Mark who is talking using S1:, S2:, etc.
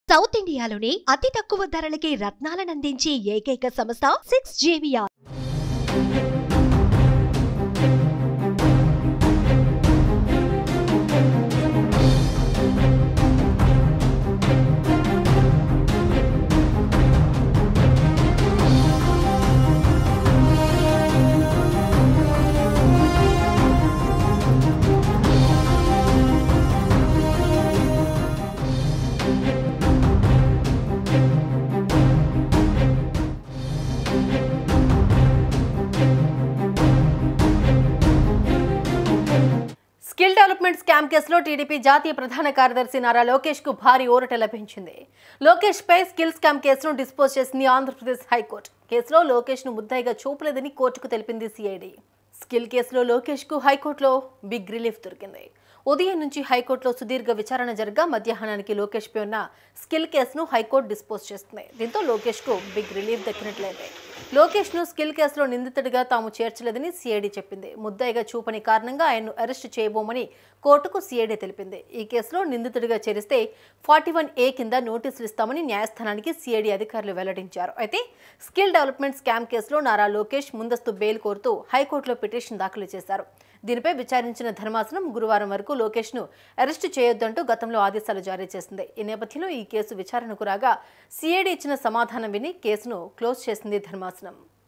S1: south ఇండియాలోనే అతి తక్కువ ధరలకి రత్నాలనందించే ఏకైక సంస్థ సిక్స్ జేవియా
S2: స్కిల్ డెవలప్మెంట్ స్కామ్ కేసులో టీడీపీ జాతీయ ప్రధాన కార్యదర్శి నారా లోకేష్ కు భారీ ఊరట లభించింది లోకేష్ పై స్కిల్ స్కామ్ కేసును డిస్పోజ్ చేసింది ఆంధ్రప్రదేశ్ హైకోర్టు కేసులో లోకేష్ ను ముద్దాయిగా చూపలేదని కోర్టుకు తెలిపింది సిఐడి స్కిల్ కేసులో లోకేష్ కు హైకోర్టులో బిగ్ రిలీఫ్ దొరికింది ఉదయం నుంచి హైకోర్టులో సుదీర్ఘ విచారణ జరగా మధ్యాహ్నానికి లోకేష్ పై ఉన్న స్కిల్ కేసును హైకోర్టు డిస్పోజ్ చేస్తుంది దీంతో లోకేష్ కు బిగ్ రిలీఫ్ దక్కినట్లయింది లోకేష్ ను స్కిల్ కేసులో నిందితుడిగా తాము చేర్చలేదని సిఐడి చెప్పింది ముద్దాయిగా చూపని కారణంగా ఆయన్ను అరెస్ట్ చేయబోమని కోర్టుకు సిఐడి తెలిపింది ఈ కేసులో నిందితుడిగా చేరిస్తే ఫార్టీ వన్ ఏ కింద నోటీసులు ఇస్తామని న్యాయస్థానానికి సిఐడి అధికారులు వెల్లడించారు అయితే స్కిల్ డెవలప్మెంట్ స్కామ్ కేసులో నారా లోకేష్ ముందస్తు బెయిల్ కోరుతూ హైకోర్టులో పిటిషన్ దాఖలు చేశారు దీనిపై విచారించిన ధర్మాసనం గురువారం వరకు లోకేష్ ను అరెస్టు చేయొద్దంటూ గతంలో ఆదేశాలు జారీ చేసింది ఈ నేపథ్యంలో ఈ కేసు విచారణకు రాగా సిఐడి ఇచ్చిన సమాధానం విని కేసును క్లోజ్ చేసింది ధర్మాసనం